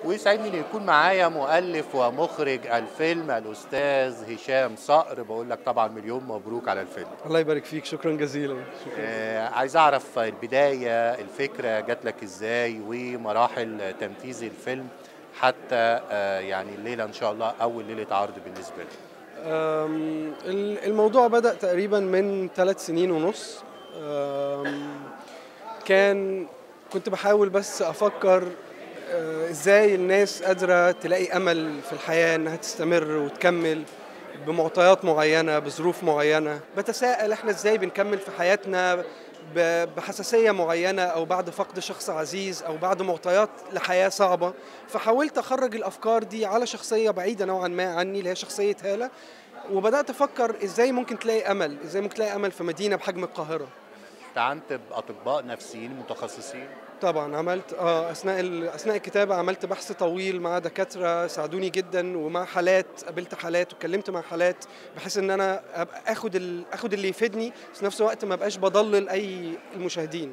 ويسعدني ان يكون معايا مؤلف ومخرج الفيلم الاستاذ هشام صقر بقول لك طبعا مليون مبروك على الفيلم الله يبارك فيك شكرا جزيلا شكرا آه عايز اعرف البدايه الفكره جات لك ازاي ومراحل تنفيذ الفيلم حتى آه يعني الليله ان شاء الله اول ليله عرض بالنسبه لك أم، ال- الموضوع بدأ تقريبا من ثلاث سنين ونص أم، كان كنت بحاول بس أفكر أه، إزاي الناس قادرة تلاقي أمل في الحياة إنها تستمر وتكمل بمعطيات معينة بظروف معينة بتساءل إحنا إزاي بنكمل في حياتنا ب- بحساسية معينة أو بعد فقد شخص عزيز أو بعد معطيات لحياة صعبة فحاولت أخرج الأفكار دي على شخصية بعيدة نوعا ما عني اللي هي شخصية هالة وبدأت أفكر إزاي ممكن تلاقي أمل إزاي ممكن تلاقي أمل في مدينة بحجم القاهرة استعنت باطباء نفسيين متخصصين طبعا عملت اه اثناء ال- اثناء الكتابه عملت بحث طويل مع دكاتره ساعدوني جدا ومع حالات قابلت حالات واتكلمت مع حالات بحيث ان انا أبقى اخد ال... اخد اللي يفيدني في نفس الوقت ما بقاش بضلل اي المشاهدين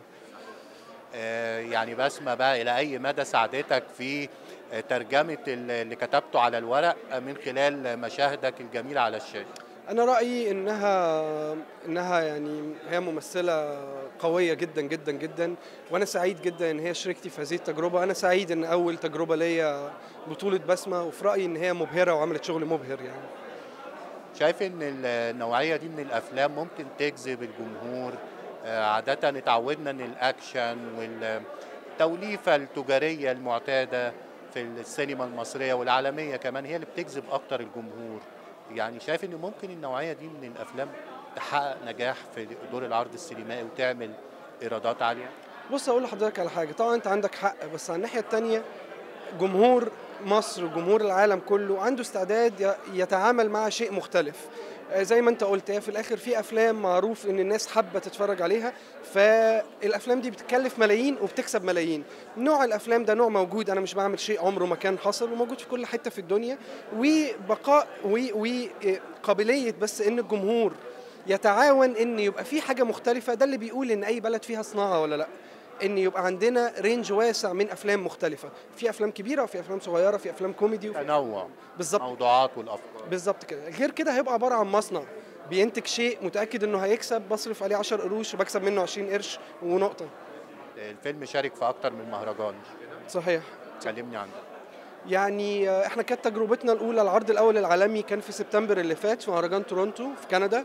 آه يعني بسمة بقى الى اي مدى ساعدتك في آه، ترجمه اللي كتبته على الورق من خلال مشاهدك الجميله على الشاشه انا رايي انها انها يعني هي ممثله قويه جدا جدا جدا وانا سعيد جدا ان هي شريكتي في هذه التجربه انا سعيد ان اول تجربه ليا بطوله بسمه وفي رايي ان هي مبهره وعملت شغل مبهر يعني شايف ان النوعيه دي من الافلام ممكن تجذب الجمهور آه، عاده اتعودنا ان الاكشن والتوليفه التجاريه المعتاده في السينما المصريه والعالميه كمان هي اللي بتجذب اكتر الجمهور يعني شايف ان ممكن النوعيه دي من الافلام تحقق نجاح في دور العرض السينمائي وتعمل ايرادات عاليه بص اقول لحضرتك على حاجه طبعا انت عندك حق بس على الناحيه الثانيه جمهور مصر وجمهور العالم كله عنده استعداد ي- يتعامل مع شيء مختلف آه، زي ما انت قلت هي في الاخر في افلام معروف ان الناس حابه تتفرج عليها فالافلام دي بتكلف ملايين وبتكسب ملايين نوع الافلام ده نوع موجود انا مش بعمل شيء عمره ما كان حصل وموجود في كل حته في الدنيا وبقاء وقابليه بس ان الجمهور يتعاون ان يبقى في حاجه مختلفه ده اللي بيقول ان اي بلد فيها صناعه ولا لا ان يبقى عندنا رينج واسع من افلام مختلفه في افلام كبيره وفي افلام صغيره في افلام كوميدي وفي تنوع بالظبط موضوعات والافكار بالظبط كده غير كده هيبقى عباره عن مصنع بينتج شيء متاكد انه هيكسب بصرف عليه 10 قروش وبكسب منه 20 قرش ونقطه الفيلم شارك في اكتر من مهرجان صحيح كلمني عنه يعني آه، احنا كانت تجربتنا الاولى العرض الاول العالمي كان في سبتمبر اللي فات في مهرجان تورونتو في كندا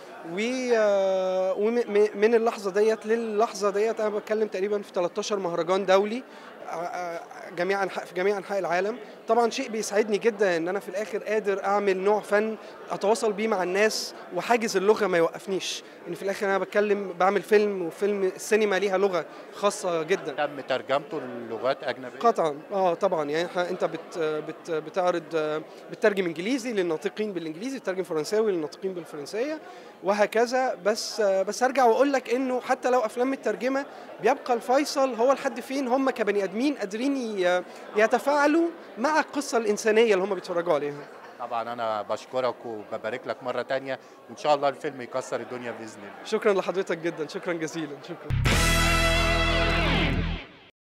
ومن اللحظه ديت للحظه ديت انا بتكلم تقريبا في 13 مهرجان دولي آه، آه، جميع انحاء في جميع انحاء العالم طبعا شيء بيسعدني جدا ان انا في الاخر قادر اعمل نوع فن اتواصل بيه مع الناس وحاجز اللغه ما يوقفنيش ان في الاخر انا بتكلم بعمل فيلم وفيلم السينما ليها لغه خاصه جدا تم ترجمته للغات اجنبيه قطعا اه طبعا يعني إحنا- انت بت بت بتعرض آه، بتترجم انجليزي للناطقين بالانجليزي بتترجم فرنساوي للناطقين بالفرنسيه وهكذا بس آه، بس ارجع واقول لك انه حتى لو افلام مترجمه بيبقى الفيصل هو لحد فين هم كبني ادمين قادرين ي- يتفاعلوا مع القصه الانسانيه اللي هم بيتفرجوا عليها طبعا انا بشكرك وببارك لك مره تانية وان شاء الله الفيلم يكسر الدنيا باذن الله شكرا لحضرتك جدا شكرا جزيلا شكرا